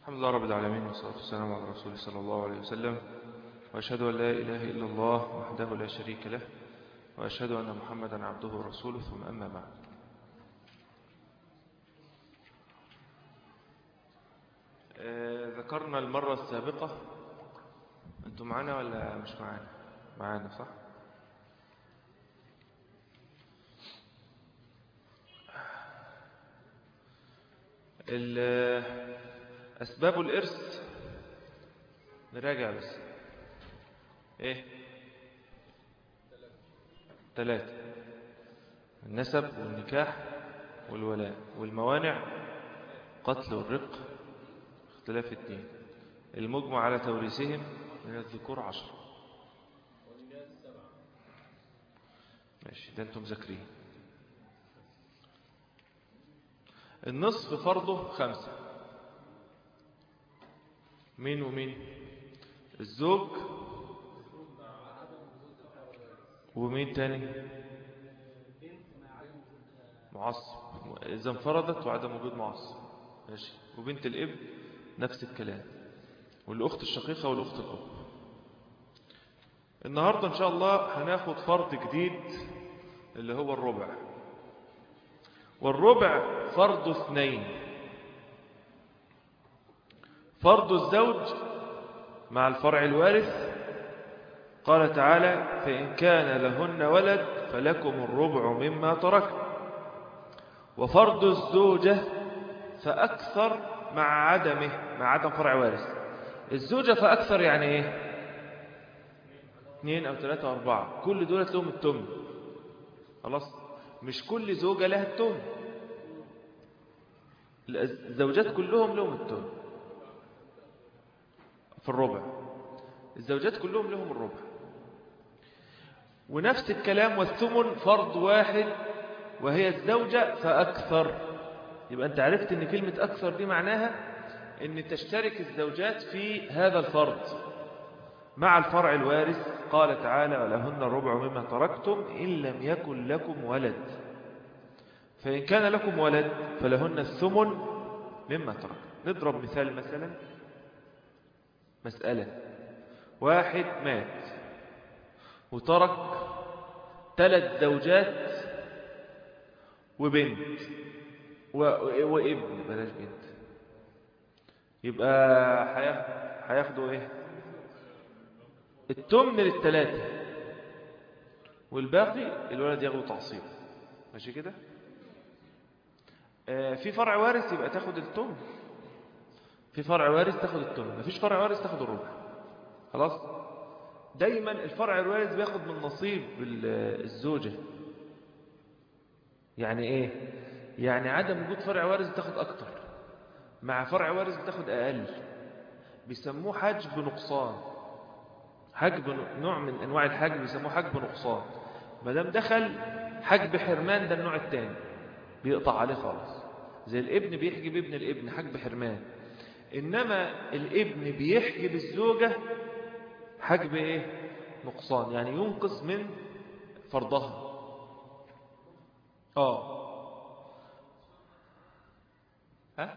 الحمد لله رب العالمين والصلاة والسلام على رسول صلى الله عليه وسلم وأشهد أن لا إله إلا الله وحده لا شريك له وأشهد أن محمدا عبده ورسوله ثم أما بعد آه، ذكرنا المرة السابقة أنتم معنا ولا مش معنا معنا صح ال- أسباب الإرث نراجع بس إيه ثلاثة النسب والنكاح والولاء والموانع قتل والرق اختلاف الدين المجمع على توريثهم من الذكور عشرة ماشي ده انتم ذاكرين النصف فرضه خمسة مين ومين الزوج ومين تاني معصب إذا انفردت وعدم وجود معصب ماشي وبنت الابن نفس الكلام والأخت الشقيقة والأخت الأب النهاردة إن شاء الله هناخد فرض جديد اللي هو الربع والربع فرض اثنين فرض الزوج مع الفرع الوارث قال تعالى فإن كان لهن ولد فلكم الربع مما ترك وفرض الزوجة فأكثر مع عدمه مع عدم فرع وارث الزوجة فأكثر يعني ايه اثنين أو ثلاثة أو أربعة كل دولة لهم التمن خلاص مش كل زوجة لها التمن الزوجات كلهم لهم التمن في الربع الزوجات كلهم لهم الربع ونفس الكلام والثمن فرض واحد وهي الزوجة فأكثر يبقى أنت عرفت أن كلمة أكثر دي معناها أن تشترك الزوجات في هذا الفرض مع الفرع الوارث قال تعالى ولهن الربع مما تركتم إن لم يكن لكم ولد فإن كان لكم ولد فلهن الثمن مما ترك نضرب مثال مثلا مسألة واحد مات وترك ثلاث زوجات وبنت و... وابن بلاش بنت يبقى هياخ- هياخدوا ايه التمن للثلاثة والباقي الولد ياخده تعصيب ماشي كده آه، في فرع وارث يبقى تاخد التمن في فرع وارث تاخد التمن مفيش فرع وارث تاخد الربع خلاص دايما الفرع الوارث بياخد من نصيب ال- الزوجة يعني ايه يعني عدم وجود فرع وارث بتاخد اكتر مع فرع وارث بتاخد اقل بيسموه حجب نقصان حجب ن- نوع من انواع الحجب بيسموه حجب نقصان ما دام دخل حجب حرمان ده النوع الثاني بيقطع عليه خالص زي الابن بيحجب ابن الابن حجب حرمان انما الابن بيحجب الزوجة حجب ايه نقصان يعني ينقص من فرضها اه ها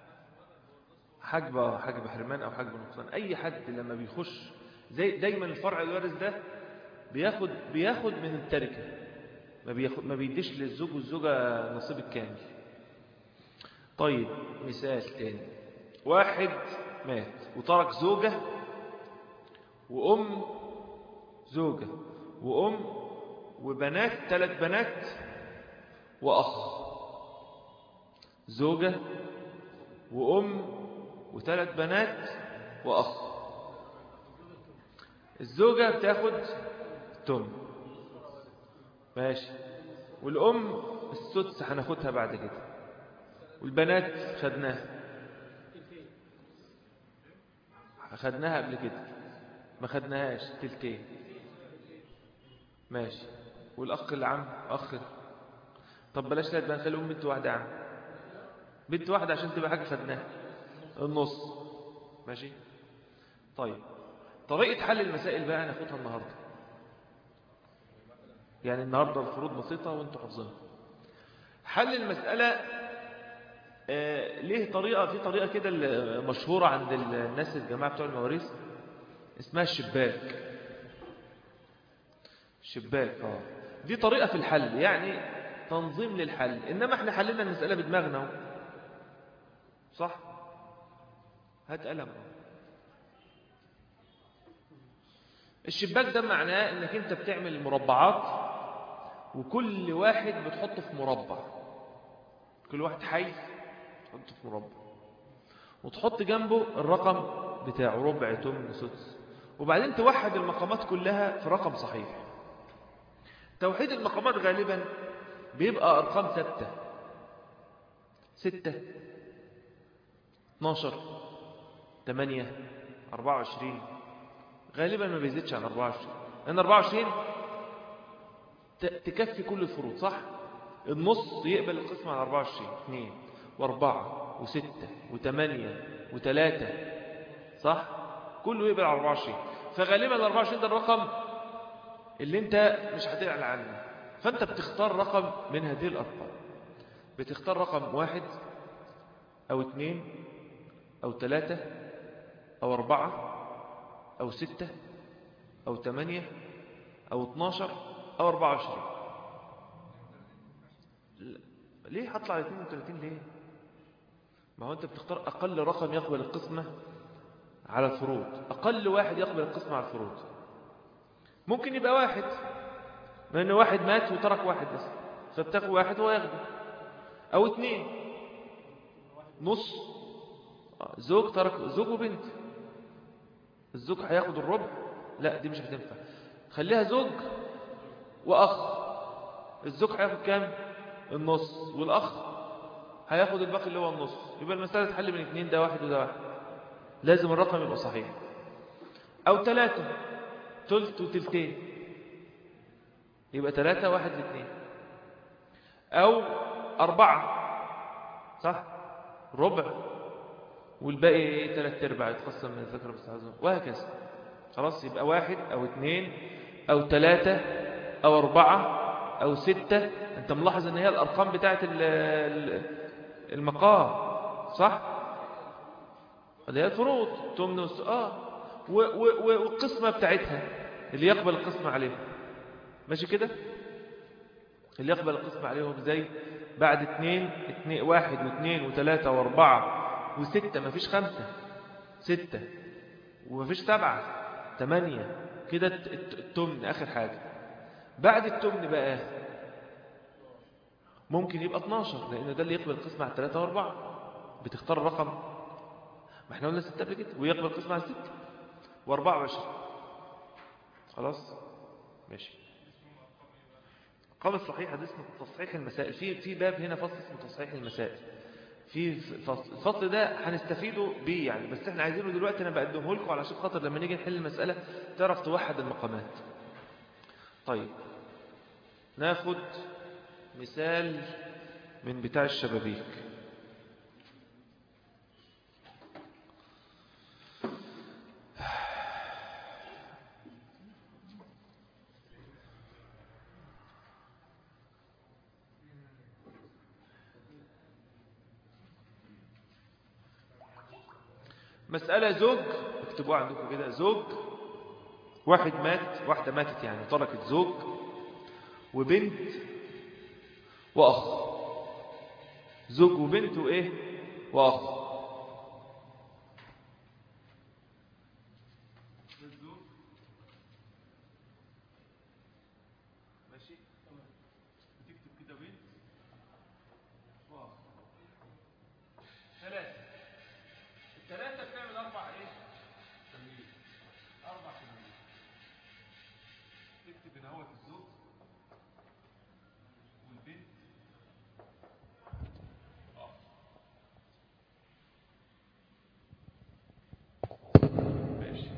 حجب حجب حرمان او حجب نقصان اي حد لما بيخش زي دايما الفرع الوارث ده بياخد بياخد من التركه ما بياخد ما بيديش للزوج والزوجه نصيب الكامل طيب مثال تاني واحد مات وترك زوجه وام زوجه وام وبنات ثلاث بنات واخ زوجه وام وثلاث بنات واخ الزوجة بتاخد تم ماشي والأم السدس هناخدها بعد كده والبنات خدناها خدناها قبل كده ما خدناهاش تلتين ماشي والأخ العم أخ طب بلاش ثلاث بنات خليهم بنت واحدة يا عم بنت واحدة عشان تبقى حاجة خدناها النص ماشي طيب طريقة حل المسائل بقى هناخدها النهاردة يعني النهاردة الفروض بسيطة وانتوا حافظينها حل المسألة آه ليه طريقة في طريقة كده اللي مشهورة عند الناس الجماعة بتوع المواريث اسمها الشباك الشباك اه دي طريقة في الحل يعني تنظيم للحل إنما احنا حلنا المسألة بدماغنا اهو. صح هات قلم الشباك ده معناه انك انت بتعمل مربعات وكل واحد بتحطه في مربع كل واحد حيث تحطه في مربع وتحط جنبه الرقم بتاعه ربع تمن سدس وبعدين توحد المقامات كلها في رقم صحيح توحيد المقامات غالبا بيبقى أرقام ثابتة ستة 12 8 24 غالبا ما بيزيدش عن 24 لأن 24 تكفي كل الفروض صح النص يقبل القسم على 24 2 و4 و6 و8 و3 صح كله يقبل على 24 فغالبا ال 24 ده الرقم اللي انت مش هتعلى عنه فانت بتختار رقم من هذه الارقام بتختار رقم واحد او اثنين او ثلاثة او اربعة او ستة او ثمانية او اتناشر او اربعة وعشرين ليه هطلع على 32 ليه ما هو انت بتختار اقل رقم يقبل القسمة على الفروض اقل واحد يقبل القسمة على الفروض ممكن يبقى واحد لأن واحد مات وترك واحد بس فبتاخد واحد وهو ياخده أو اثنين نص زوج ترك زوج وبنت الزوج هياخد الربع لا دي مش هتنفع خليها زوج وأخ الزوج هياخد كام النص والأخ هياخد الباقي اللي هو النص يبقى المسألة تحل من اثنين ده واحد وده واحد لازم الرقم يبقى صحيح أو ثلاثة ثلث وثلثين يبقى ثلاثة واحد لاثنين أو أربعة صح ربع والباقي ثلاث ارباع يتقسم من الذكر بالسعزون وهكذا خلاص يبقى واحد أو اثنين أو ثلاثة أو أربعة أو ستة أنت ملاحظ أن هي الأرقام بتاعت المقام صح اللي هي الفروض تمن وس... آه والقسمة بتاعتها اللي يقبل القسمة عليهم ماشي كده اللي يقبل القسمة عليهم زي بعد اتنين, اتنين واحد واثنين وثلاثة واربعة وستة مفيش خمسة ستة ومفيش سبعة تمانية كده التمن آخر حاجة بعد التمن بقى ممكن يبقى 12 لأن ده اللي يقبل القسمة على ثلاثة واربعة بتختار الرقم ما احنا قلنا ستة قبل كده ويقبل القسمة على ستة واربعة وعشرين خلاص ماشي القول الصحيح ده اسمه تصحيح المسائل في في باب هنا فصل اسمه تصحيح المسائل في فصل الفصل ده هنستفيده بيه يعني بس احنا عايزينه دلوقتي انا بقدمه لكم علشان خاطر لما نيجي نحل المسألة تعرف توحد المقامات طيب ناخد مثال من بتاع الشبابيك مسألة زوج اكتبوها عندكم كده زوج واحد مات واحدة ماتت يعني تركت زوج وبنت وأخ زوج وبنت وإيه وأخ ماشي بتكتب كده بنت وأخ ثلاثة الثلاثة بتعمل أربع إيه؟ تمرين أربع تمرين تكتب هنا هو الزوج والبنت آه. ماشي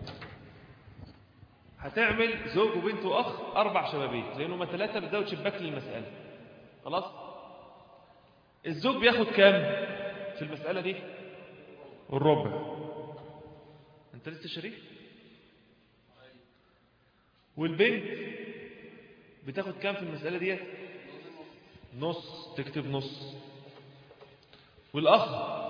هتعمل زوج وبنت وأخ أربع شبابيك لأنه ما ثلاثة بتزود شباك للمسألة خلاص الزوج بياخد كام في المسألة دي الربع انت لسه شريك والبنت بتاخد كام في المسألة دي نص تكتب نص والأخ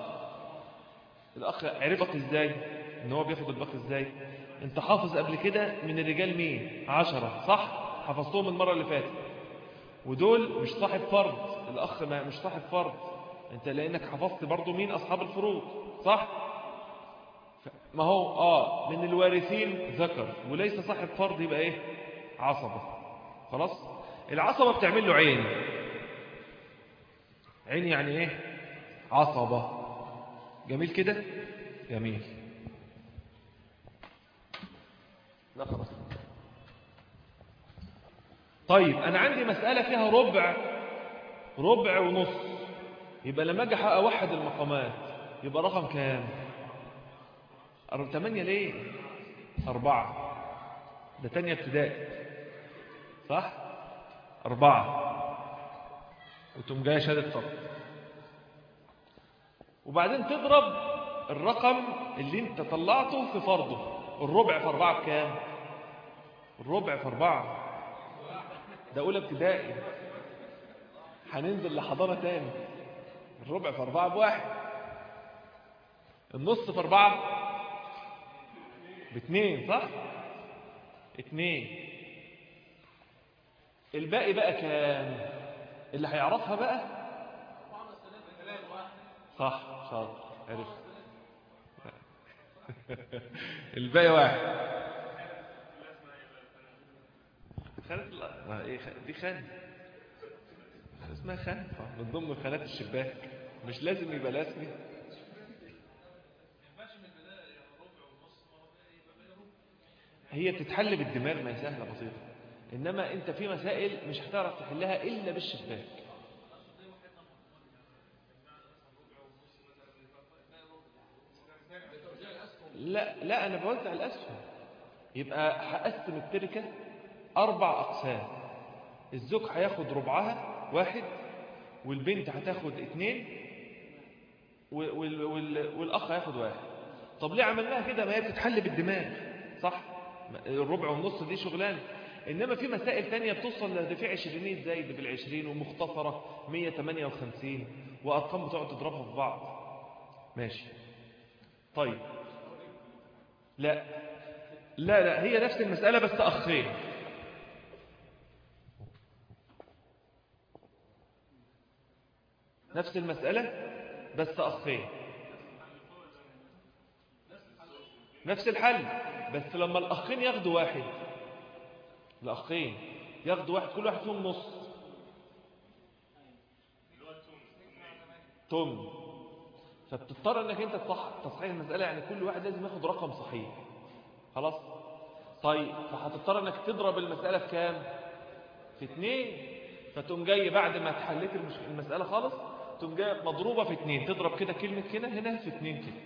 الأخ عرفك إزاي إن هو بياخد الباقي إزاي أنت حافظ قبل كده من الرجال مين عشرة صح حفظتهم المرة اللي فاتت ودول مش صاحب فرض الأخ ما مش صاحب فرض أنت لأنك حفظت برضو مين أصحاب الفروض صح ما هو آه من الوارثين ذكر وليس صاحب فرض يبقى إيه عصبة خلاص العصبة بتعمل له عين عين يعني إيه عصبة جميل كده جميل لا خلاص طيب أنا عندي مسألة فيها ربع ربع ونص يبقى لما أجي أوحد المقامات يبقى رقم كام أربعة تمانية ليه أربعة ده تانية ابتدائي صح أربعة وتم جاية شهادة فضل وبعدين تضرب الرقم اللي انت طلعته في فرضه الربع في أربعة بكام الربع في أربعة ده أولى ابتدائي هننزل لحضانة تاني الربع في أربعة بواحد النص في أربعة باتنين صح اتنين الباقي بقى كام اللي هيعرفها بقى صح شاطر عرفت الباقي واحد خانة ما ايه خ- دي خانة اسمها خانة من ضمن خانات الشباك مش لازم يبقى لازمي هي بتتحل بالدماغ ما هي سهلة بسيطة إنما أنت في مسائل مش هتعرف تحلها إلا بالشباك لا لا أنا بوزع الأسهم يبقى هقسم التركة أربع أقسام الزوج هياخد ربعها واحد والبنت هتاخد اتنين وال وال وال والأخ هياخد واحد طب ليه عملناها كده ما هي بتتحل بالدماغ صح الربع والنص دي شغلانه إنما في مسائل تانية بتوصل ده في عشرينية زايد بالعشرين ومختصرة 158 وأرقام بتقعد تضربها في بعض ماشي طيب لا لا لا هي نفس المسألة بس أخين نفس المسألة بس أخين نفس الحل بس لما الأخين ياخدوا واحد الأخين ياخدوا واحد كل واحد فيهم نص تم فبتضطر انك انت تصح تصحيح المسألة يعني كل واحد لازم ياخد رقم صحيح خلاص طيب فهتضطر انك تضرب المسألة في كام في اتنين فتقوم جاي بعد ما تحليت المش... المسألة خالص تقوم جاي مضروبة في اتنين تضرب كده كلمة كده هنا في اتنين كده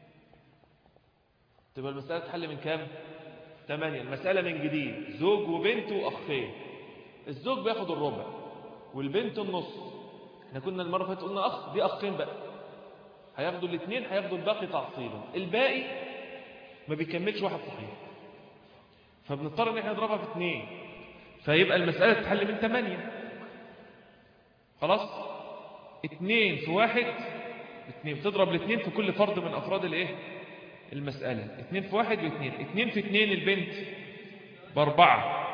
تبقى المسألة تحل من كام تمانية المسألة من جديد زوج وبنت وأخين الزوج بياخد الربع والبنت النص احنا كنا المرة اللي فاتت قلنا أخ دي أخين بقى هياخدوا الاثنين هياخدوا الباقي تعصيبا الباقي ما بيكملش واحد صحيح فبنضطر ان احنا نضربها في اثنين فيبقى المسألة تتحل من ثمانية خلاص اثنين في واحد اثنين بتضرب الاثنين في كل فرد من افراد الايه المسألة اثنين في واحد واثنين اثنين في اثنين البنت باربعة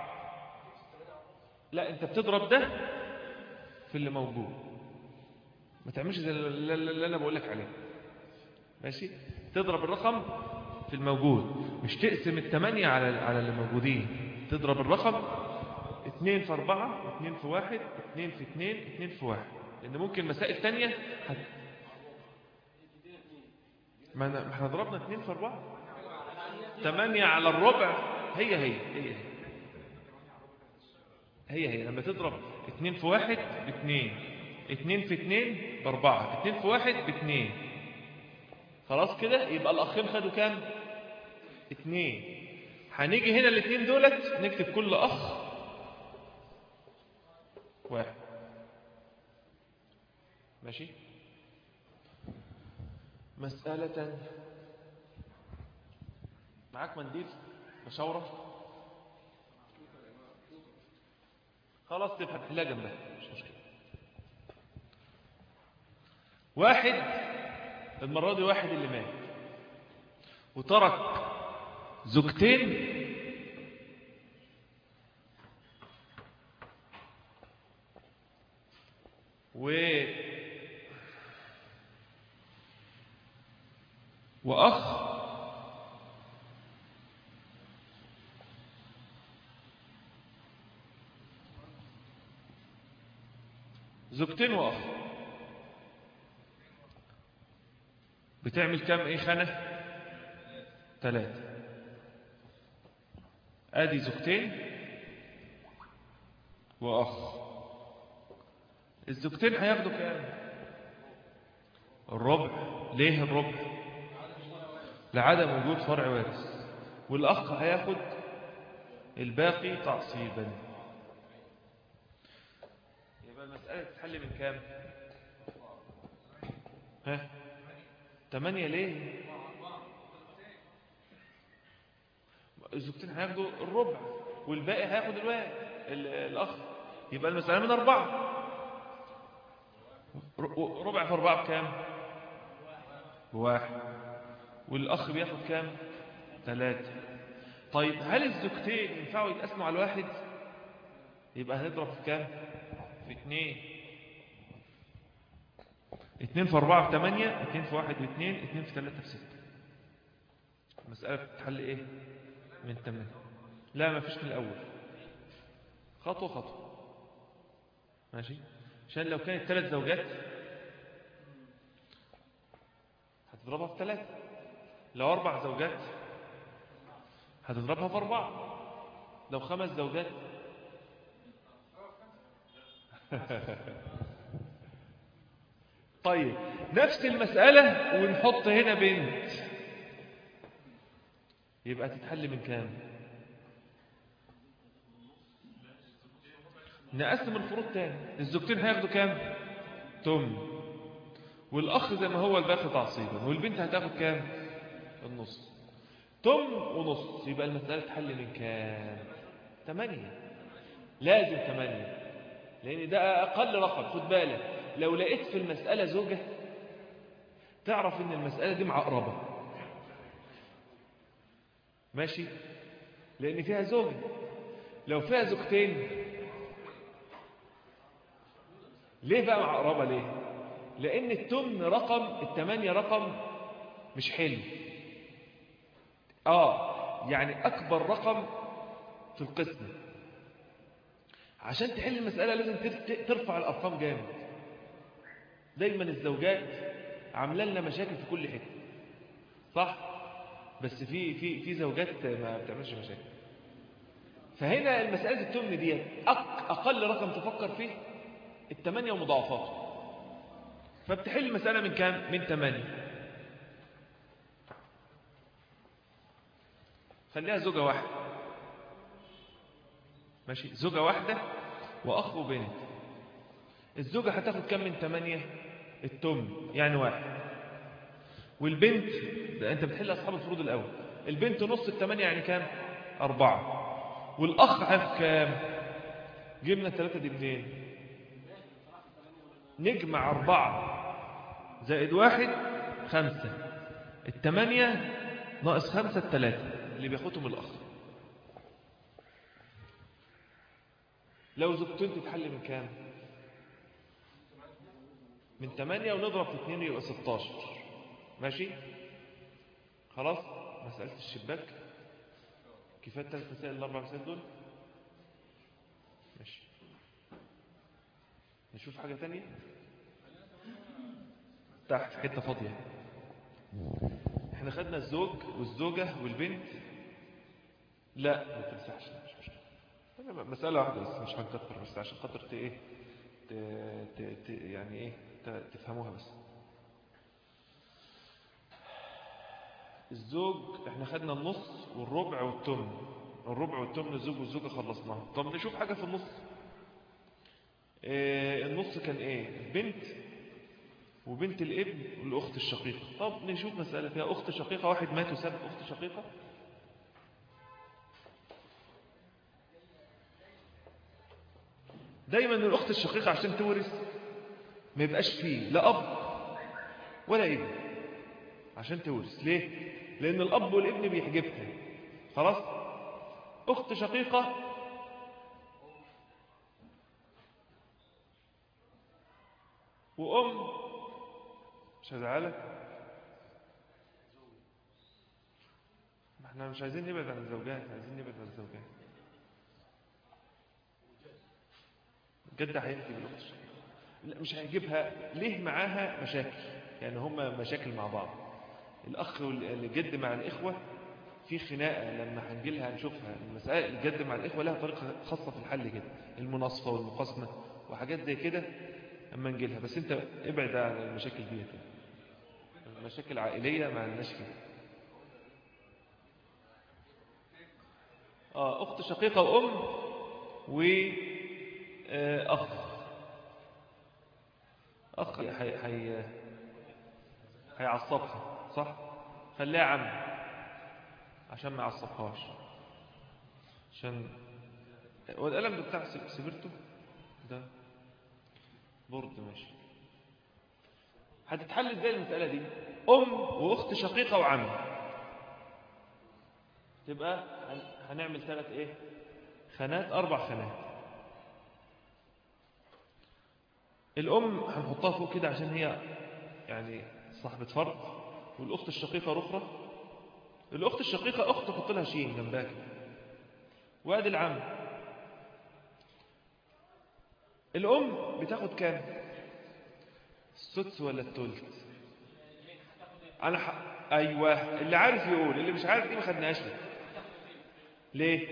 لا انت بتضرب ده في اللي موجود ما تعملش زي اللي اللي انا بقول لك عليه ماشي تضرب الرقم في الموجود مش تقسم الثمانية على على اللي موجودين تضرب الرقم اثنين في أربعة اثنين في واحد اثنين في اثنين اثنين في واحد لأن ممكن مسائل تانية هت... ما أنا- ما احنا ضربنا اثنين في أربعة ثمانية على الربع هي هي هي هي هي هي لما تضرب اتنين في واحد باتنين اتنين في اتنين باربعة اتنين في واحد باتنين خلاص كده يبقى الأخين خدوا كام اتنين هنيجي هنا الاتنين دولت نكتب كل أخ واحد ماشي مسألة تانية معاك منديل مشاورة خلاص تبقى تحلها جنبها مش مشكلة واحد المرة دي واحد اللي مات وترك زوجتين و وأخ زوجتين وأخ بتعمل كام ايه خانة ثلاثة ادي زوجتين واخ الزوجتين هياخدوا كام الربع ليه الربع لعدم وجود فرع وارث والاخ هياخد الباقي تعصيبا يبقى المسألة تتحل من كام ها تمانية ليه الزوجتين هياخدوا الربع والباقي هياخد الواحد الأخ يبقى المسألة من أربعة ربع في أربعة بكام بواحد والأخ بياخد كام ثلاثة طيب هل الزوجتين ينفعوا يتقسموا على الواحد يبقى هنضرب في كام في اتنين اتنين في اربعة في تمانية اتنين في واحد واثنين اتنين في ثلاثة في ستة المسألة بتتحل ايه من تمانية لا ما فيش من الاول خطوة خطوة ماشي عشان لو كانت ثلاث زوجات هتضربها في ثلاثة لو اربع زوجات هتضربها في اربعة لو خمس زوجات طيب نفس المسألة ونحط هنا بنت يبقى تتحل من كام نقسم الفروض تاني الزوجتين هياخدوا كام تم والأخ زي ما هو الباقي تعصيبا والبنت هتاخد كام النص تم ونص يبقى المسألة تحل من كام تمانية لازم تمانية لأن ده أقل رقم خد بالك لو لقيت في المسألة زوجة تعرف ان المسألة دي معقربة ماشي لأن فيها زوجة لو فيها زوجتين ليه بقى معقربة ليه لأن التمن رقم التمانية رقم مش حلو آه يعني أكبر رقم في القسم عشان تحل المسألة لازم ترفع الأرقام جامد دايما الزوجات عامله لنا مشاكل في كل حته صح بس في في في زوجات ما بتعملش مشاكل فهنا المسألة التمن دي أقل رقم تفكر فيه الثمانية ومضاعفاته فبتحل المسألة من كام؟ من ثمانية خليها زوجة واحدة ماشي زوجة واحدة وأخ وبنت الزوجة هتاخد كم من ثمانية التم يعني واحد والبنت ده انت بتحل اصحاب الفروض الاول البنت نص الثمانية يعني كام اربعة والاخ هياخد كام جبنا الثلاثة دي منين نجمع اربعة زائد واحد خمسة الثمانية ناقص خمسة الثلاثة اللي بياخدهم الاخ لو زوجتين تتحل من كام من 8 ونضرب في 2 يبقى 16 ماشي خلاص مسألة الشباك كفاية ثلاث مسائل الأربع مسائل دول ماشي نشوف حاجة تانية تحت حتة فاضية احنا خدنا الزوج والزوجة والبنت لا ما تمسحش مش مشكلة مسألة واحدة بس مش هنكتر بس عشان خاطر ت ايه ت... ت... ت... يعني ايه تفهموها بس الزوج احنا خدنا النص والربع والتمن الربع والتمن الزوج والزوجة خلصناها طب نشوف حاجة في النص اه النص كان ايه البنت وبنت الابن والاخت الشقيقة طب نشوف مسألة فيها اخت شقيقة واحد مات وساب اخت شقيقة دايما الاخت الشقيقة عشان تورث ما يبقاش فيه لا اب ولا ابن عشان تورث ليه لان الاب والابن بيحجبها خلاص اخت شقيقه وام مش هزعلك ما احنا مش عايزين نبعد عن الزوجات عايزين نبعد عن الزوجات جد هينفي بالاخت الشقيقه لا مش هيجيبها ليه معاها مشاكل يعني هما مشاكل مع بعض الاخ والجد مع الاخوه في خناقه لما هنجي لها هنشوفها المسائل الجد مع الاخوه لها طريقه خاصه في الحل كده المناصفه والمقاسمه وحاجات زي كده اما نجي لها بس انت ابعد عن المشاكل دي كده المشاكل عائليه ما عندناش كده اه اخت شقيقه وام واخ اخ هي هي هيعصبها صح خليها عم عشان ما يعصبهاش عشان هو القلم ده بتاع سبرته ده برد ماشي هتتحل ازاي المسألة دي أم وأخت شقيقة وعم تبقى هنعمل ثلاث إيه خانات أربع خانات الأم هنحطها فوق كده عشان هي يعني صاحبة فرد والأخت الشقيقة رخرة الأخت الشقيقة أخت حط لها شين جنبها كده وادي العم الأم بتاخد كام السدس ولا التلت أنا ح... أيوة اللي عارف يقول اللي مش عارف دي ما خدناش ليه ليه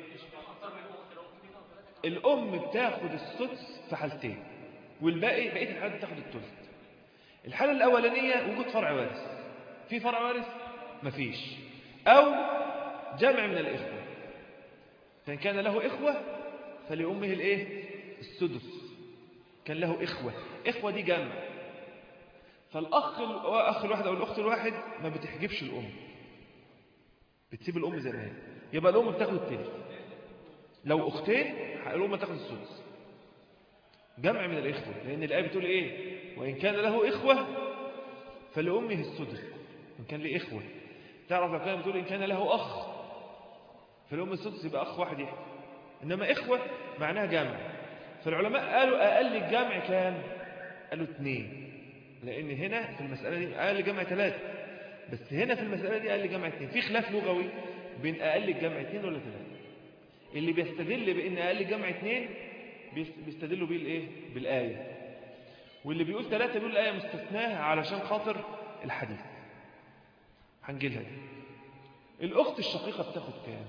الأم بتاخد السدس في حالتين والباقي بقية الحالات بتاخد التلت الحالة الأولانية وجود فرع وارث في فرع وارث مفيش أو جمع من الإخوة فإن كان له إخوة فلأمه الإيه السدس كان له إخوة إخوة دي جمع فالأخ الأخ الواحد أو الأخت الواحد ما بتحجبش الأم بتسيب الأم زي ما هي يبقى الأم بتاخد التلت لو أختين الأم تاخد السدس جمع من الإخوة لأن الآية بتقول إيه وإن كان له إخوة فلأمه السدس إن كان له إخوة تعرف لو كان بتقول إن كان له أخ فلأم السدس يبقى أخ واحد يحكي إنما إخوة معناها جمع فالعلماء قالوا أقل الجمع كام قالوا اثنين لأن هنا في المسألة دي أقل جمع ثلاثة بس هنا في المسألة دي أقل جمع اثنين في خلاف لغوي بين أقل الجمع اثنين ولا ثلاثة اللي بيستدل بأن أقل جمع اثنين بيستدلوا بيه الإيه بالآية واللي بيقول ثلاثة بيقول الآية مستثناها علشان خاطر الحديث هنجيلها دي الأخت الشقيقة بتاخد كام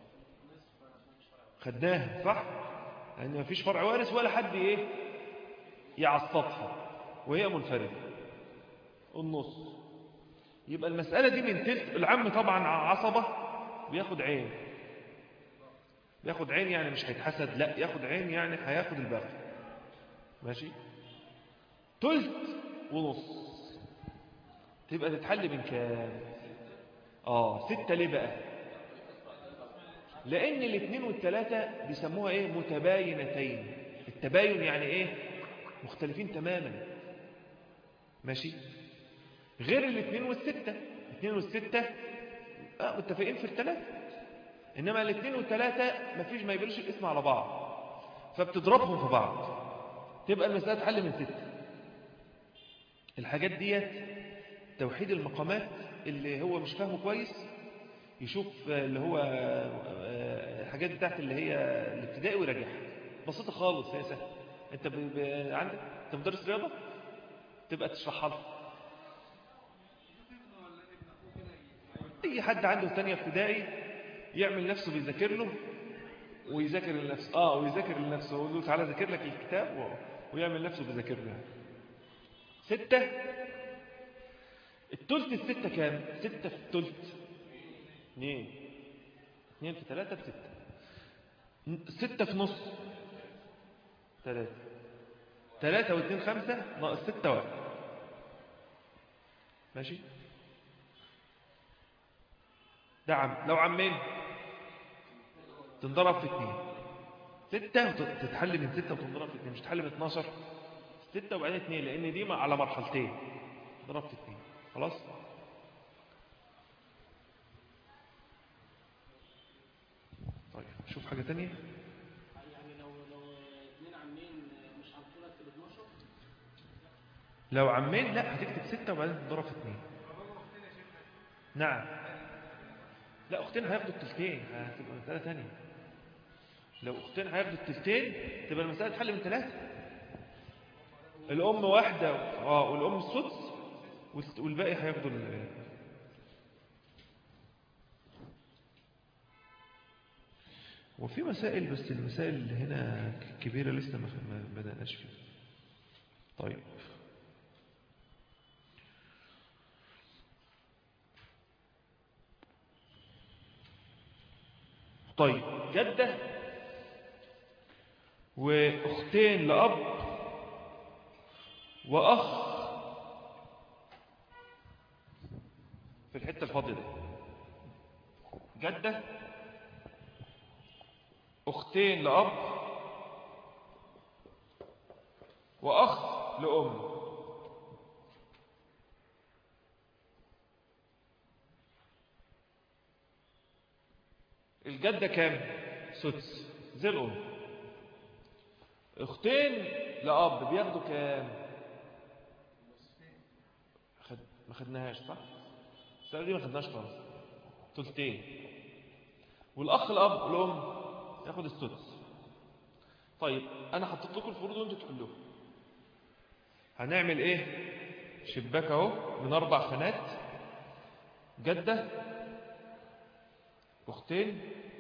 خدناها صح لأن يعني مفيش فرع وارث ولا حد إيه يعصبها وهي منفردة النص يبقى المسألة دي من تلت العم طبعا عصبة بياخد عين بياخد عين يعني مش هيتحسد لا ياخد عين يعني هياخد الباقي ماشي تلت ونص تبقى تتحل من كام اه ستة ليه بقى لان الاثنين والثلاثة بيسموها ايه متباينتين التباين يعني ايه مختلفين تماما ماشي غير الاثنين والستة الاثنين والستة اه متفقين في الثلاثة انما الاثنين والثلاثة مفيش ما يبلوش الاسم على بعض فبتضربهم في بعض تبقى المسألة تحل من ستة الحاجات ديت توحيد المقامات اللي هو مش فاهمه كويس يشوف اللي هو الحاجات بتاعت اللي هي الابتدائي ويراجعها بسيطة خالص هي سهلة انت ب... ب... عندك انت مدرس رياضة تبقى تشرحها له اي حد عنده ثانيه ابتدائي يعمل نفسه بيذاكر له ويذاكر لنفسه اه ويذاكر لنفسه ويقول له تعالى ذاكر لك الكتاب و... ويعمل نفسه بيذاكر له ستة التلت الستة كام ستة في التلت اثنين اثنين في ثلاثة بستة ستة في نص ثلاثة ثلاثة واثنين خمسة ناقص ستة واحد ماشي ده عم لو عمين تنضرب في اثنين ستة تتحل من ستة وتنضرب في اثنين مش تتحل من 12 ستة وبعدين اثنين لان دي على مرحلتين ضرب في اتنين خلاص طيب شوف حاجة تانية يعني لو لو اثنين عاملين مش على طول اكتب 12 لو عمين لا هتكتب ستة وبعدين تضرب في اتنين نعم لا اختين هياخدوا التلتين هتبقى مسألة تانية لو اختين هياخدوا التلتين تبقى المسألة تحل من ثلاثة الأم واحدة اه والأم السدس والت- والباقي هياخدوا ال وفي مسائل بس المسائل اللي هنا كبيرة لسه ما ما بدأناش فيها طيب طيب جدة وأختين لأب وأخ في الحتة الفاضية دي جدة أختين لأب وأخ لأم الجدة كام سدس زي الأم اختين لأب بياخدوا كام خد... ما خدناهاش صح السنة دي ما خدناش خالص تلتين والأخ الأب الأم ياخد السدس طيب أنا حطيت لكم الفروض وانتوا تحلوها هنعمل ايه شباك اهو من اربع خانات جدة اختين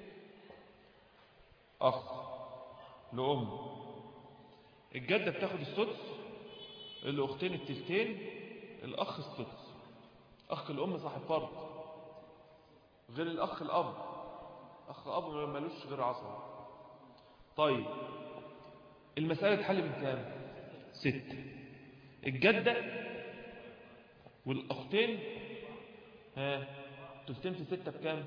اخ لام الجدة بتاخد السدس الاختين التلتين الاخ السدس اخ الام صاحب فرض غير الاخ الاب اخ اب ملوش غير عصبه طيب المسألة تحل من كام ست الجدة والأختين ها تلتين في ستة بكام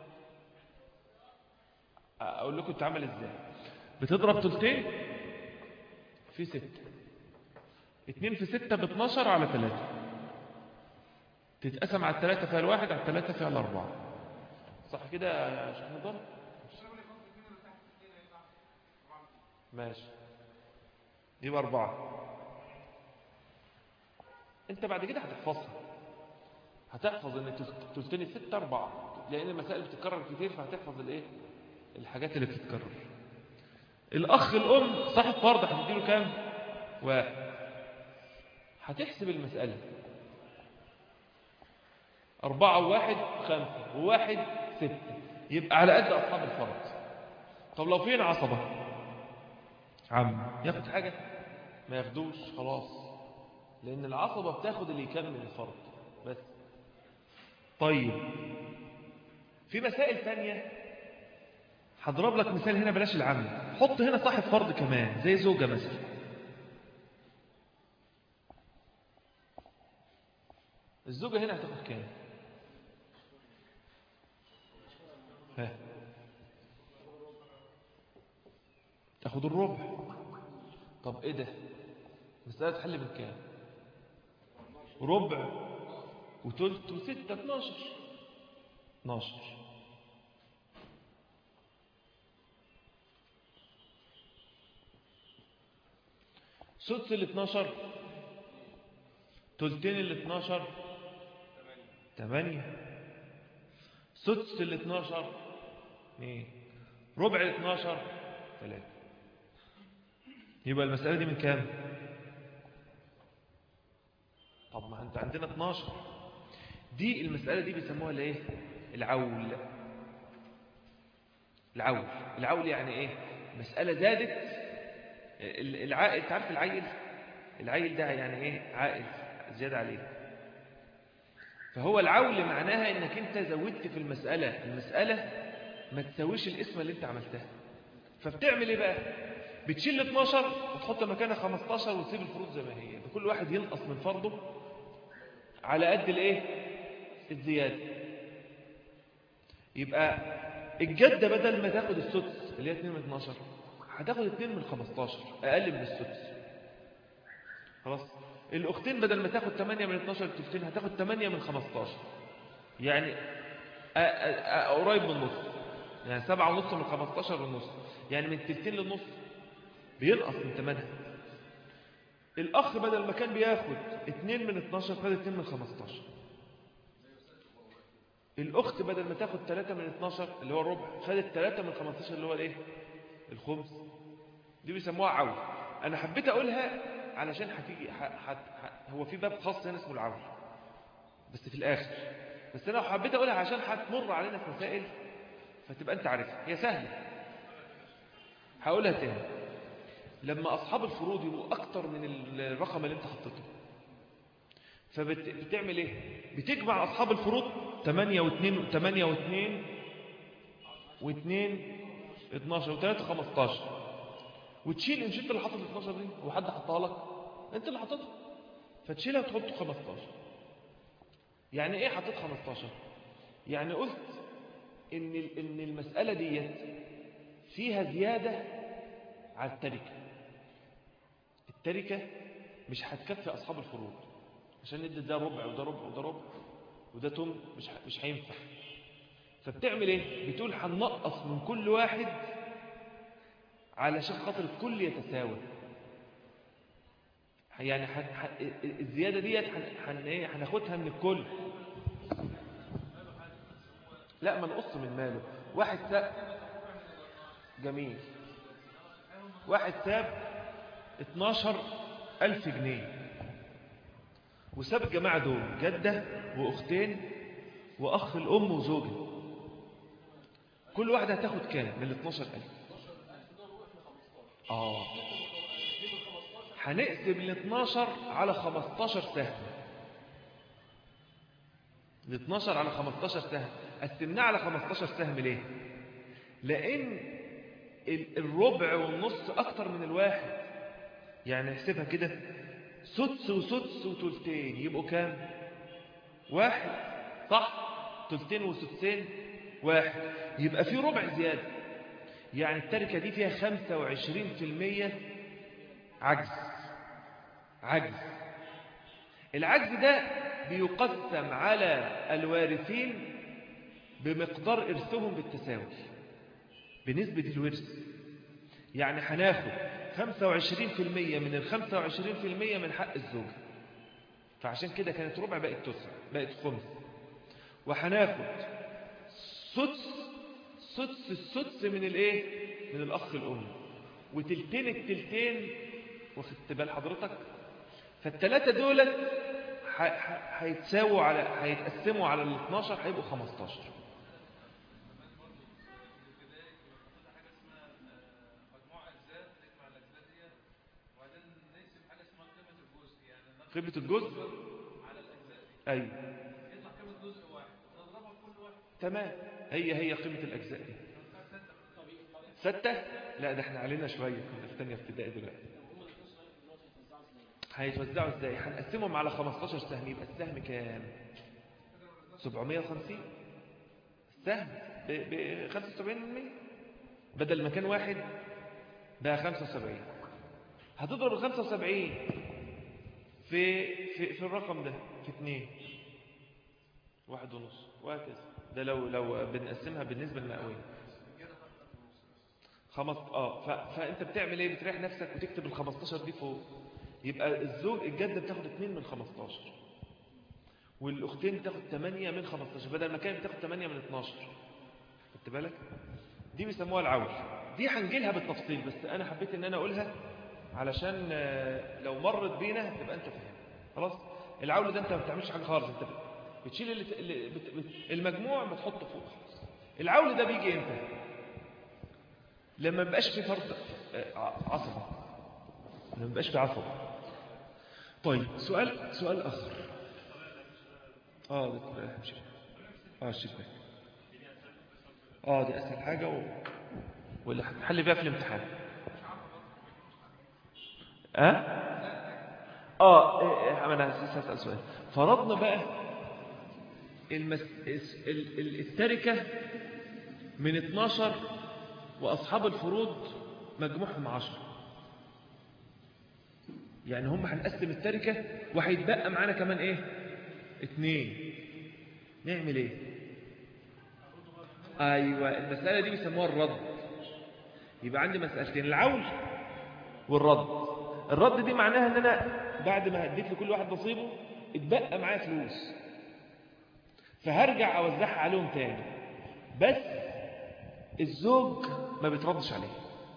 أقول لكم تعمل إزاي بتضرب تلتين في ستة اتنين في ستة باتناشر على تلاتة تتقسم على التلاتة فيها الواحد على التلاتة فيها الأربعة صح كده يا شيخ نضر ماشي يبقى أربعة انت بعد كده هتحفظها هتحفظ ان تلت- تلتين الستة أربعة لأن المسائل بتتكرر كتير فهتحفظ الايه الحاجات اللي بتتكرر الأخ الأم صاحب فرض هتديله كام واحد هتحسب المسألة أربعة وواحد خمسة وواحد ستة يبقى على قد أصحاب الفرض طب لو فين عصبة عم ياخد حاجة ما ياخدوش خلاص لأن العصبة بتاخد اللي يكمل الفرض بس طيب في مسائل تانية هضرب لك مثال هنا بلاش العم حط هنا صاحب فرض كمان زي زوجة مثلا الزوجة هنا هتاخد كام ها تاخد الربع طب ايه ده مسألة تحل من كام ربع وتلت وستة 12 12 سدس ال 12 تلتين ال 12 8 سدس ال 12 2 ربع ال 12 3 يبقى المسألة دي من كام طب ما انت عندنا 12 دي المسألة دي بيسموها الايه العول العول العول يعني ايه مسألة زادت ال- العائل تعرف العيل العيل ده يعني ايه عائل زيادة عليه فهو العول معناها انك انت زودت في المسألة المسألة ما تساويش الاسم اللي انت عملتها فبتعمل ايه بقى بتشيل 12 وتحط مكانها 15 وتسيب الفروض زي ما هي كل واحد ينقص من فرضه على قد الايه الزيادة يبقى الجدة بدل ما تاخد السدس اللي هي 2 من 12 هتاخد 2 من 15 اقل من السدس خلاص الأختين بدل ما تاخد 8 من 12 التلتين هتاخد 8 من 15 يعني أ- أ- أ- قريب من النص يعني 7 ونص من 15 للنص يعني من التلتين للنص بينقص من ثمنها الأخ بدل ما كان بياخد 2 من 12 خد 2 من 15 الأخت بدل ما تاخد 3 من 12 اللي هو الربع خدت 3 من 15 اللي هو الايه الخمس دي بيسموها عول أنا حبيت أقولها علشان هتيجي ح- ح- ح- هو في باب خاص هنا اسمه العول بس في الآخر بس أنا حبيت أقولها عشان هتمر علينا في مسائل فتبقى أنت عارفها هي سهلة هقولها تاني لما أصحاب الفروض يبقوا أكتر من الرقم اللي أنت حطيته فبتعمل إيه بتجمع أصحاب الفروض 8 و2 8 و2 و2 12 و3 15 وتشيل مش انت اللي حاطط ال 12 دي هو حد حطها لك انت اللي حاططها فتشيلها وتحط 15 يعني ايه حطيت 15 يعني قلت ان ال- ان المساله ديت فيها زياده على التركه التركه مش هتكفي اصحاب الفروض عشان ندي ده ربع وده ربع وده ربع وده تم مش ه- مش هينفع فبتعمل ايه بتقول هننقص من كل واحد علشان خاطر الكل يتساوى يعني ح... ح... الزيادة ديت هن... هن... إيه؟ هناخدها من الكل لا ما نقص من ماله واحد ساب جميل واحد ساب 12 ألف جنيه وساب الجماعة دول جدة وأختين وأخ الأم وزوجة كل واحدة هتاخد كام من ال 12 ألف آه هنقسم ال 12 على 15 سهم ال 12 على 15 سهم قسمناه على 15 سهم ليه لأن ال- الربع والنص أكتر من الواحد يعني نحسبها كده سدس وسدس وتلتين يبقوا كام واحد صح تلتين وسدسين واحد يبقى في ربع زيادة يعني التركة دي فيها 25% عجز عجز العجز ده بيقسم على الوارثين بمقدار إرثهم بالتساوي بنسبة الورث يعني هناخد 25% من ال 25% من حق الزوج فعشان كده كانت ربع بقت تسع بقت خمس وهناخد سدس سدس السدس من الايه من الاخ الام وتلتين التلتين واخدت بال حضرتك فالثلاثه دولت ح- ح- هيتساووا على هيتقسموا على ال 12 هيبقوا 15 قيمة الجزء أيوة تمام هي هي قيمة الأجزاء دي ستة لا ده احنا علينا شوية كنا في تانية ابتدائي دلوقتي هيتوزعوا ازاي هنقسمهم على 15 سهم يبقى السهم كام 750 السهم ب 75% بدل ما كان واحد بقى 75 هتضرب ال 75 في في في الرقم ده في اتنين واحد ونص وهكذا ده لو لو بنقسمها بالنسبة المئوية خمس اه ف... فانت بتعمل ايه بتريح نفسك وتكتب ال 15 دي فوق يبقى الزوج الجده بتاخد 2 من 15 والاختين بتاخد 8 من 15 بدل ما كانت بتاخد 8 من 12 خدت بالك دي بيسموها العول دي هنجي لها بالتفصيل بس انا حبيت ان انا اقولها علشان آه، لو مرت بينا تبقى انت فاهم خلاص العول ده انت ما بتعملش حاجه خالص انت بتشيل اللي اللي بت... بت... المجموع بتحطه فوق خالص العول ده بيجي امتى لما مبقاش في فرد آه، عصبة لما مبقاش في عصبة طيب سؤال سؤال آخر اه ده تبقى أهم شيء اه الشباك اه دي أسهل حاجة و... واللي هتحل بيها في الامتحان اه اه إيه، إيه، انا لسه هسأل سؤال فرضنا بقى المس... ال- ال- التركة من 12 وأصحاب الفروض مجموعهم عشر يعني هم هنقسم التركة وهيتبقى معانا كمان ايه اتنين نعمل ايه ايوه المسألة دي بيسموها الرد يبقى عندي مسألتين العول والرد الرد دي معناها ان انا بعد ما هديت لكل واحد نصيبه اتبقى معايا فلوس فهرجع اوزعها عليهم تاني بس الزوج ما بيتردش عليه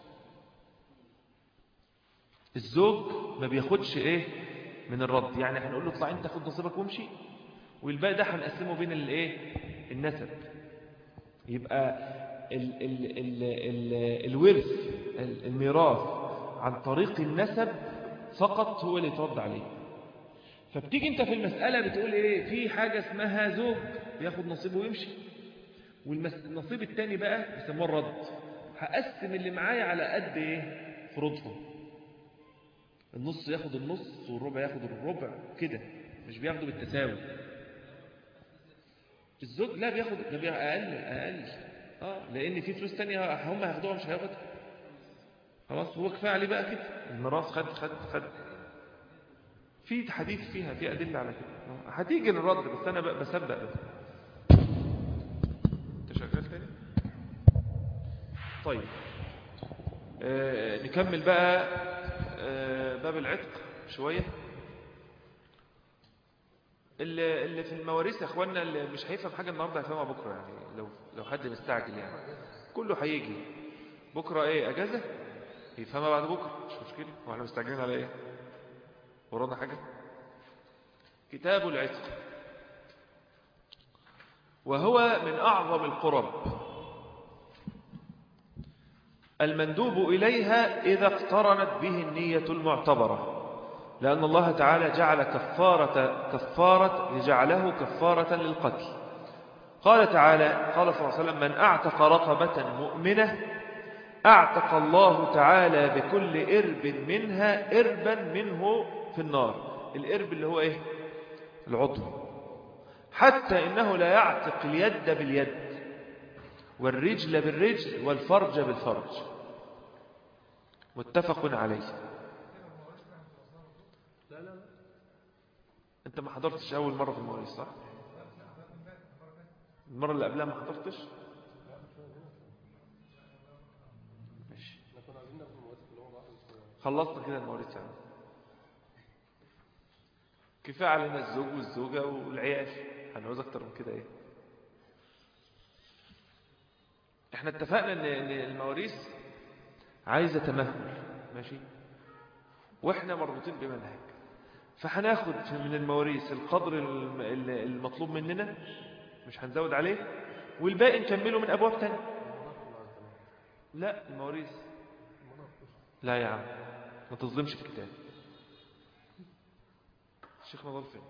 الزوج ما بياخدش ايه من الرد يعني هنقول له اطلع انت خد نصيبك وامشي والباقي ده هنقسمه بين الايه النسب يبقى ال ال ال ال الورث ال- الميراث عن طريق النسب فقط هو اللي يترد عليه فبتيجي انت في المسألة بتقول ايه في حاجة اسمها زوج بياخد نصيبه ويمشي والنصيب التاني بقى بيسموه الرد هقسم اللي معايا على قد ايه فروضهم النص ياخد النص والربع ياخد الربع كده مش بياخده بالتساوي الزوج لا بياخد ده بياخد اقل اقل اه لان في فلوس تانية هم هياخدوها مش هياخدها خلاص هو كفايه عليه بقى كده الميراث خد خد خد في حديث فيها في ادله على كده آه، هتيجي للرد بس انا بقى بسبق بس انت شغال تاني طيب آه نكمل بقى آه باب العتق شويه اللي, اللي في المواريث يا اخوانا اللي مش هيفهم حاجه النهارده هيفهمها بكره يعني لو لو حد مستعجل يعني كله هيجي بكره ايه اجازه يفهمها بعد بكره مش مشكله هو احنا مستعجلين على ايه ورانا حاجه كتاب العتق وهو من اعظم القرب المندوب اليها اذا اقترنت به النيه المعتبره لأن الله تعالى جعل كفارة كفارة جعله كفارة للقتل قال تعالى قال صلى الله عليه وسلم من أعتق رقبة مؤمنة أعتق الله تعالى بكل إرب منها إربا منه في النار الإرب اللي هو إيه العضو حتى إنه لا يعتق اليد باليد والرجل بالرجل والفرج بالفرج متفق عليه انت ما حضرتش اول مرة في المواريث صح المرة اللي قبلها ما حضرتش ماشي خلصنا كده المواريث يعني كفاية علينا الزوج والزوجة والعيال هنعوز اكتر من كده ايه احنا اتفقنا ان ان المواريث عايزة تمهل ماشي واحنا مربوطين بمنهج فهناخد من المواريث القدر الم- ال- المطلوب مننا مش هنزود عليه والباقي نكمله من أبواب تانية لا المواريث لا يا عم ما تظلمش الكتاب الشيخ نضال فين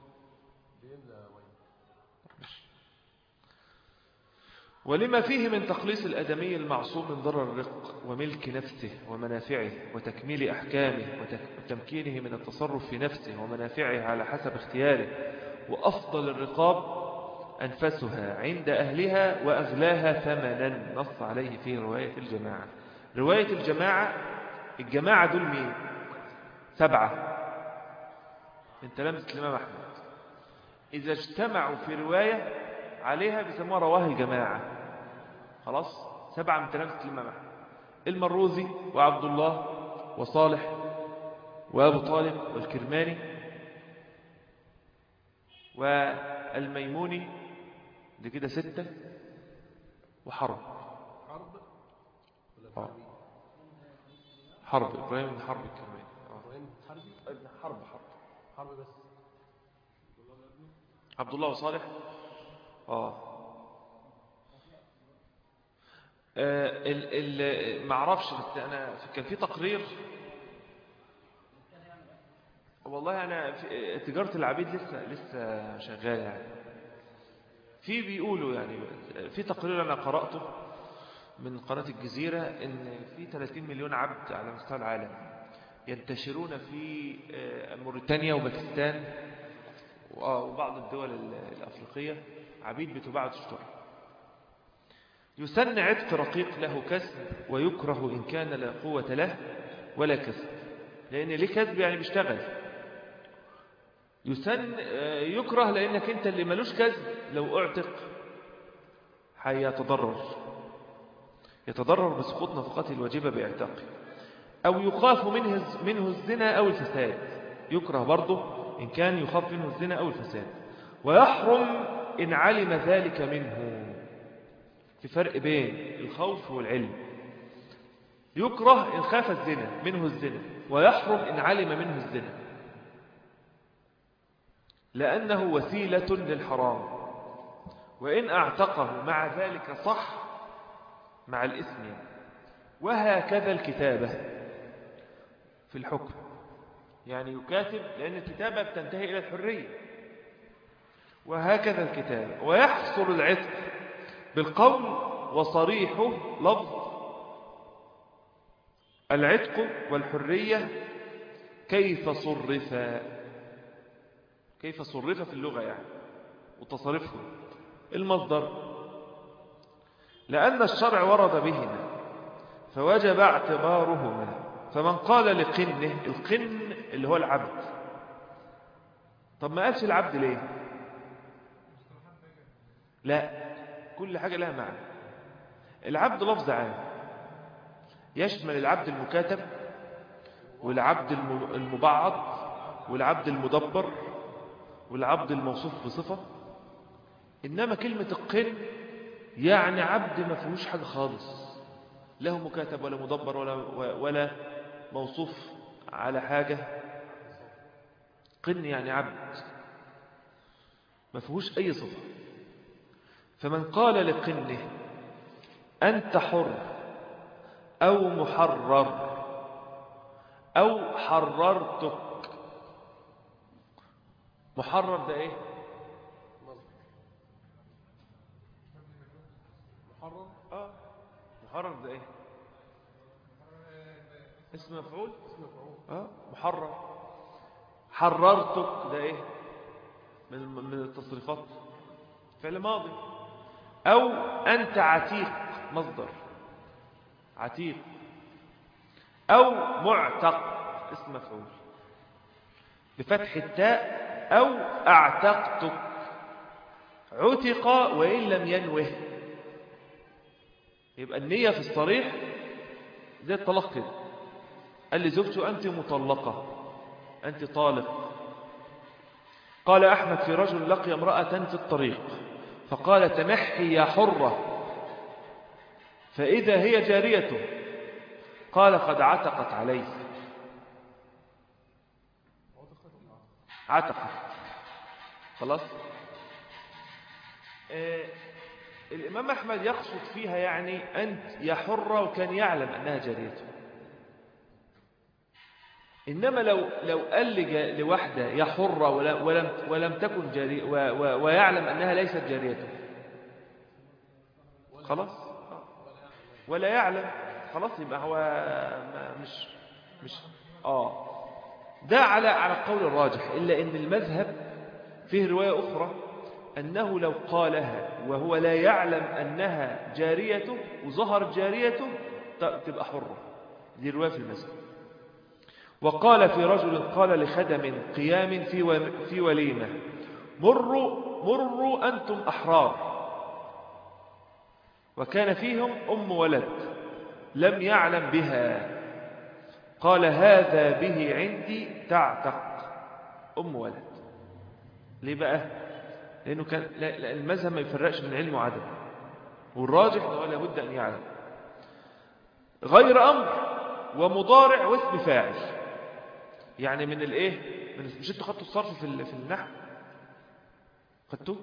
ولما فيه من تخليص الأدمي المعصوم من ضرر الرق وملك نفسه ومنافعه وتكميل أحكامه وتك- وتمكينه من التصرف في نفسه ومنافعه على حسب اختياره وأفضل الرقاب أنفسها عند أهلها وأغلاها ثمنا نص عليه في رواية الجماعة رواية الجماعة الجماعة دول مين سبعة من تلامذة الإمام أحمد إذا اجتمعوا في رواية عليها بيسموها رواه الجماعة خلاص سبعة من تلامذة الإمام أحمد المروزي وعبد الله وصالح وأبو طالب والكرماني والميموني دي كده ستة وحرب حرب ولا آه. حربي؟ حرب إبراهيم بن حرب الكرماني آه. ابراهيم حربي ابن حرب حرب حرب بس عبد الله وصالح اه آه، ال ال ما اعرفش بس انا في- كان في تقرير والله انا في تجاره العبيد لسه لسه شغاله يعني في بيقولوا يعني في تقرير انا قراته من قناه الجزيره ان في 30 مليون عبد على مستوى العالم ينتشرون في آه، موريتانيا وباكستان وآه، وبعض الدول ال- الأفريقية عبيد بتباع وتشترى يسن عتق رقيق له كسب ويكره إن كان لا قوة له ولا كسب لأن ليه كذب يعني بيشتغل يسن آه، يكره لأنك أنت اللي ملوش كذب لو أعتق هيتضرر يتضرر بسقوط نفقته الواجبة باعتاقه أو يخاف منه منه الزنا أو الفساد يكره برضه إن كان يخاف منه الزنا أو الفساد ويحرم إن علم ذلك منه في فرق بين الخوف والعلم يكره إن خاف الزنا منه الزنا ويحرم إن علم منه الزنا لأنه وسيلة للحرام وإن أعتقه مع ذلك صح مع الإثم يعني. وهكذا الكتابة في الحكم يعني يكاتب لأن الكتابة بتنتهي إلى الحرية وهكذا الكتابة ويحصل العتق بالقول وصريحه لفظ العتق والحرية كيف صرفا كيف صرف في اللغة يعني وتصرفه المصدر لأن الشرع ورد بهما فوجب اعتبارهما فمن قال لقنه القن اللي هو العبد طب ما قالش العبد ليه لا كل حاجة لها معنى العبد لفظ عام يشمل العبد المكاتب والعبد الم- المبعض والعبد المدبر والعبد الموصوف بصفة إنما كلمة القن يعني عبد ما فيهوش حاجة خالص له مكاتب ولا مدبر ولا, ولا موصوف على حاجة قن يعني عبد ما فيهوش أي صفة فمن قال لقنه أنت حر أو محرر أو حررتك محرر ده إيه محرم آه محرر ده إيه اسم مفعول اسم مفعول آه محرر حررتك ده إيه من من التصريفات فعل ماضي أو أنت عتيق مصدر عتيق أو معتق اسم مفعول بفتح التاء أو أعتقتك عتق وإن لم ينوه يبقى النية في الصريح زي الطلاق كده قال لي زوجته أنت مطلقة أنت طالق قال أحمد في رجل لقي امرأة في الطريق فقال تنحي يا حرة فإذا هي جاريته قال قد عتقت عليه عتقت خلاص آه الإمام أحمد يقصد فيها يعني أنت يا حرة وكان يعلم أنها جاريته إنما لو لو قال لج- لواحدة يا حرة ولا- ولم ولم تكن جاري و و ويعلم أنها ليست جاريته خلاص آه. ولا يعلم خلاص يبقى هو ما- مش مش آه ده على على القول الراجح إلا إن المذهب فيه رواية أخرى أنه لو قالها وهو لا يعلم أنها جاريته وظهرت جاريته ت- تبقى حرة دي رواية في المذهب وقال في رجل قال لخدم قيام في و- في وليمة مروا مروا أنتم أحرار وكان فيهم أم ولد لم يعلم بها قال هذا به عندي تعتق أم ولد ليه بقى لأنه كان لا لا المذهب ما يفرقش من علم وعدم والراجح أنه لابد أن يعلم غير أمر ومضارع واسم فاعل يعني من الايه من مش انتوا خدتوا الصرف في ال- في النحو خدتوه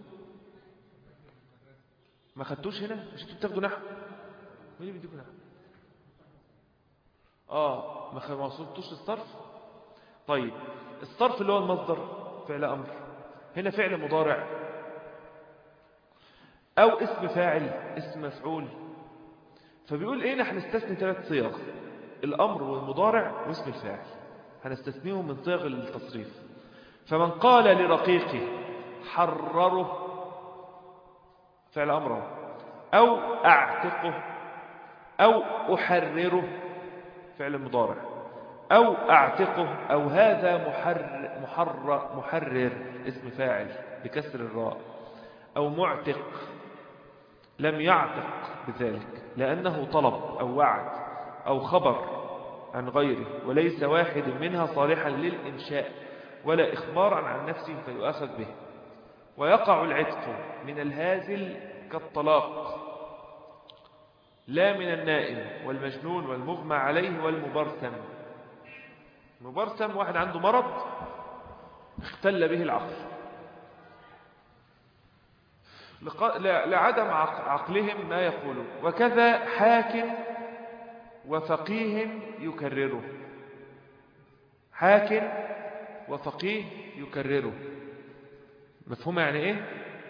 ما خدتوش هنا مش انتوا بتاخدوا نحو مين اللي بيديكوا نحو اه ما خ- ما وصلتوش للصرف طيب الصرف اللي هو المصدر فعل امر هنا فعل مضارع او اسم فاعل اسم مفعول فبيقول ايه نحن نستثني ثلاث صيغ الامر والمضارع واسم الفاعل هنستثنيهم من صيغ التصريف فمن قال لرقيقه حرره فعل امره او اعتقه او احرره فعل مضارع أو أعتقه أو هذا محرر, محرر, محرر اسم فاعل بكسر الراء أو معتق لم يعتق بذلك لأنه طلب أو وعد أو خبر عن غيره وليس واحد منها صالحا للإنشاء ولا إخبارا عن نفسه فيؤاخذ به ويقع العتق من الهازل كالطلاق لا من النائم والمجنون والمغمى عليه والمبرسم المبرسم واحد عنده مرض اختل به العقل لق- لا- لعدم عق- عقلهم ما يقولون وكذا حاكم وفقيه يكرره حاكم وفقيه يكرره مفهوم يعني ايه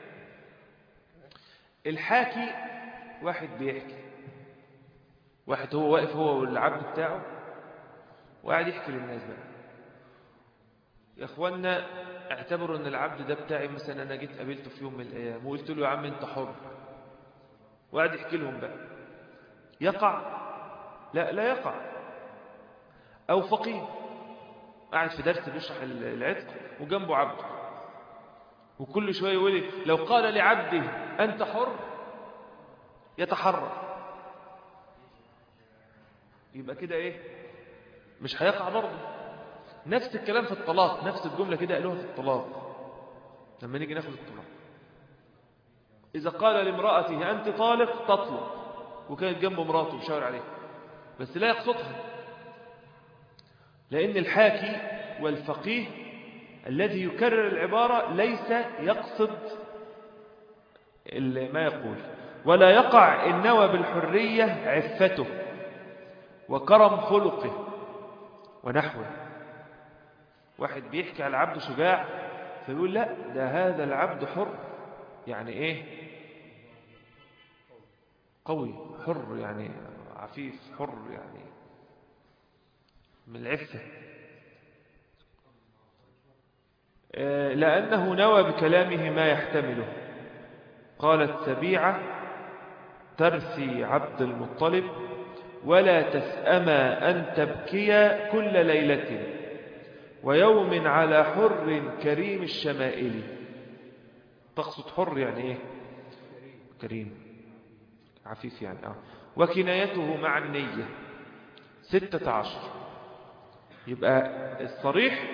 الحاكي واحد بيحكي واحد هو واقف هو والعبد بتاعه وقاعد يحكي للناس بقى يا اخوانا اعتبروا ان العبد ده بتاعي مثلا انا جيت قابلته في يوم من الايام وقلت له يا عم انت حر وقاعد يحكي لهم بقى يقع لا لا يقع او فقيه قاعد في درس بيشرح العتق وجنبه عبد وكل شويه يقول لي لو قال لعبده انت حر يتحرى يبقى كده ايه مش هيقع برضه نفس الكلام في الطلاق نفس الجملة كده قالوها في الطلاق لما نيجي ناخد الطلاق إذا قال لامرأته أنت طالق تطلق وكانت جنبه مراته بيشاور عليها بس لا يقصدها لأن الحاكي والفقيه الذي يكرر العبارة ليس يقصد ال- ما يقول ولا يقع إن نوى بالحرية عفته وكرم خلقه ونحوه واحد بيحكي على عبد شجاع فيقول لا ده هذا العبد حر يعني ايه قوي حر يعني عفيف حر يعني من العفة آه، لأنه نوى بكلامه ما يحتمله قالت سبيعة ترثي عبد المطلب ولا تسأما أن تبكي كل ليلة ويوم على حر كريم الشمائل تقصد حر يعني ايه كريم عفيف يعني اه وكنايته مع النية ستة عشر يبقى الصريح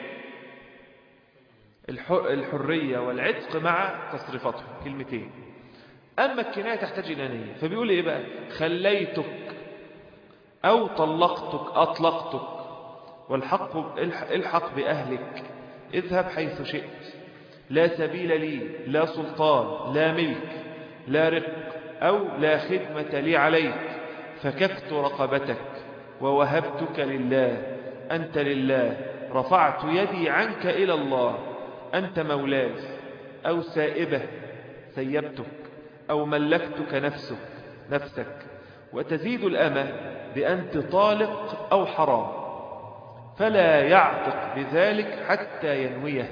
الح- الحرية والعتق مع تصريفاتهم كلمتين أما الكناية تحتاج إلى نية فبيقول إيه بقى خليتك أو طلقتك أطلقتك والحق الح- الحق بأهلك اذهب حيث شئت لا سبيل لي لا سلطان لا ملك لا رق أو لا خدمة لي عليك فكفت رقبتك ووهبتك لله أنت لله رفعت يدي عنك إلى الله أنت مولاي أو سائبة سيبتك أو ملكتك نفسك نفسك وتزيد الأمة بأن تطالق أو حرام فلا يعتق بذلك حتى ينويه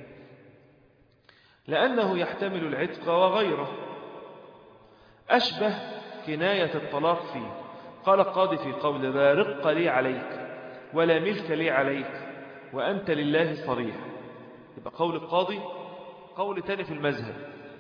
لأنه يحتمل العتق وغيره أشبه كناية الطلاق فيه قال القاضي في قول لا رق لي عليك ولا ملك لي عليك وأنت لله صريح يبقى قول القاضي قول تاني في المذهب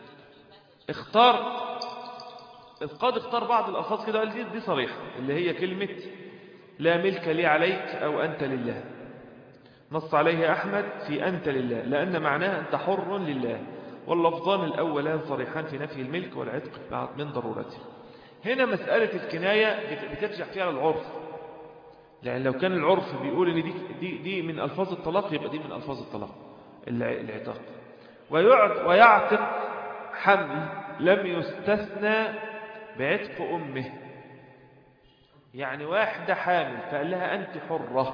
اختار القاضي اختار بعض الألفاظ كده قال دي, دي صريحة اللي هي كلمة لا ملك لي عليك أو أنت لله نص عليه أحمد في أنت لله لأن معناه أنت حر لله واللفظان الأولان صريحان في نفي الملك والعتق بعد من ضرورته هنا مسألة الكناية بت- بترجع فيها للعرف يعني لو كان العرف بيقول ان دي, دي, دي من ألفاظ الطلاق يبقى دي من ألفاظ الطلاق الع- العتاق ويعت- ويعتق حمل لم يستثنى بعتق أمه يعني واحدة حامل فقال لها أنت حرة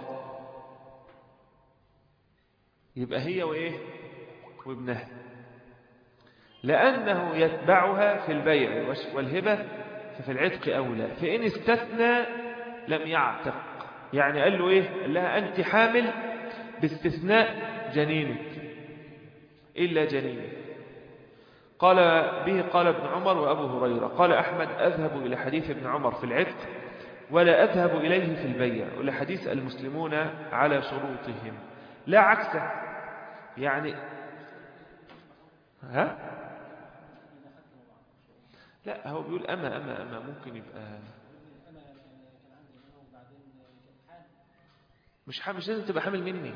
يبقى هي وإيه وابنها لأنه يتبعها في البيع والش- والهبة ففي العتق أولى فإن استثنى لم يعتق يعني قال له إيه قال لها أنت حامل باستثناء جنينك إلا جنينك قال به قال ابن عمر وأبو هريرة قال أحمد أذهب إلى حديث ابن عمر في العتق ولا أذهب إليه في البيع ولحديث المسلمون على شروطهم لا عكسه يعني ها لا هو بيقول أما أما أما ممكن يبقى انا كان عندي انا وبعدين كانت حامل مش حامل مش لازم تبقى حامل مني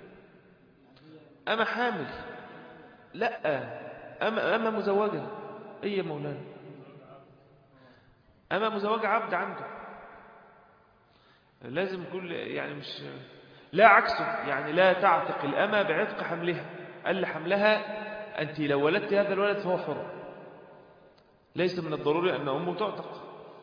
أما حامل لا أما أما مزوجة إيه يا مولانا أما مزوجة عبد عنده لازم كل يعني مش لا عكسه يعني لا تعتق الأمة بعتق حملها قال لحملها أنت لو ولدت هذا الولد فهو حر ليس من الضروري أن أمه تعتق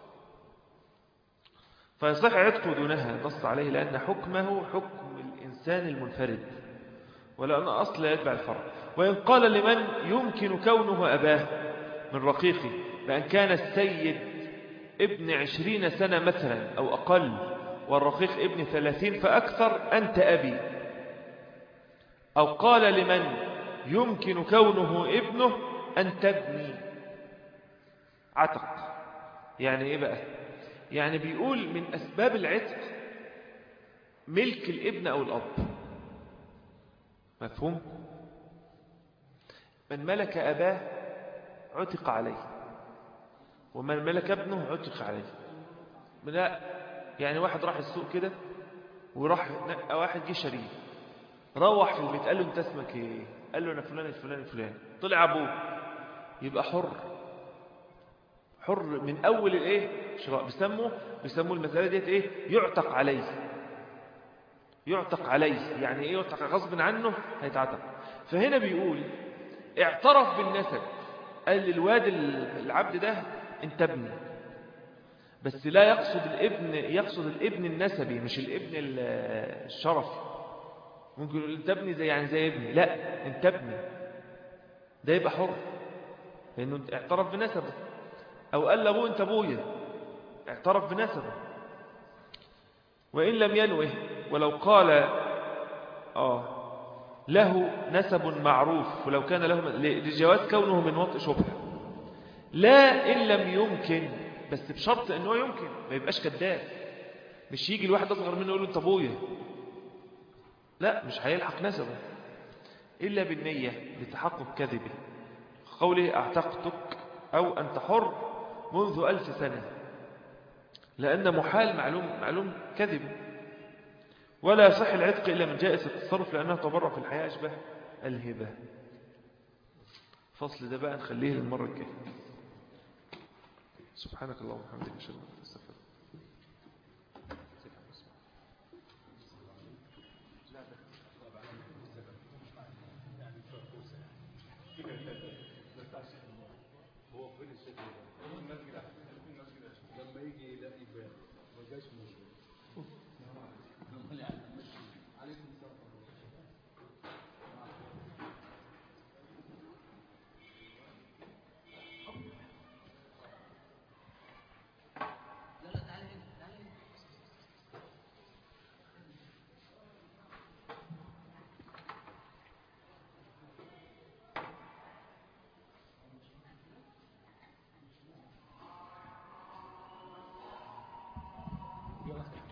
فيصح عتقه دونها نص عليه لأن حكمه حكم الإنسان المنفرد ولأن أصل لا يتبع الفرع وإن قال لمن يمكن كونه أباه من رقيقه بأن كان السيد ابن عشرين سنة مثلا أو أقل والرقيق ابن ثلاثين فأكثر أنت أبي أو قال لمن يمكن كونه ابنه أنت ابني عتق يعني إيه بقى يعني بيقول من أسباب العتق ملك الابن أو الأب مفهوم من ملك أباه عتق عليه ومن ملك ابنه عتق عليه لا يعني واحد راح السوق كده وراح نقى واحد جه شريك روح في البيت قال له انت اسمك ايه قال له انا فلان الفلان الفلاني طلع ابوه يبقى حر حر من اول الايه شراء بيسموا بيسموا المساله ديت ايه يعتق عليه يعتق عليه يعني ايه يعتق غصب عنه هيتعتق فهنا بيقول اعترف بالنسب قال للواد العبد ده انت ابني بس لا يقصد الابن يقصد الابن النسبي مش الابن الشرفي ممكن يقول انت ابني زي يعني زي ابني لا انت ابني ده يبقى حر لانه اعترف بنسبه او قال لابوه انت ابويا اعترف بنسبه وان لم ينوه ولو قال اه له نسب معروف ولو كان له لجواز كونه من وطء شبهه لا إن لم يمكن بس بشرط أنه يمكن ما يبقاش كذاب مش يجي الواحد أصغر منه يقول له أنت أبويا لا مش هيلحق نسبه إلا بالنية لتحقق كذبه قوله أعتقتك أو أنت حر منذ ألف سنة لأن محال معلوم, معلوم كذب ولا يصح العتق إلا من جائز التصرف لأنه تبرع في الحياة أشبه الهبة فصل ده بقى نخليه للمرة الجاية سبحانك اللهم وبحمدك اشهد ان لا اله الا انت استغفرك هو فين الشكل ده؟ المسجد احسن المسجد احسن لما يجي يلاقي باب ما جاش موجود عليكم السلام لا لا تعالى هنا تعالى هنا يلا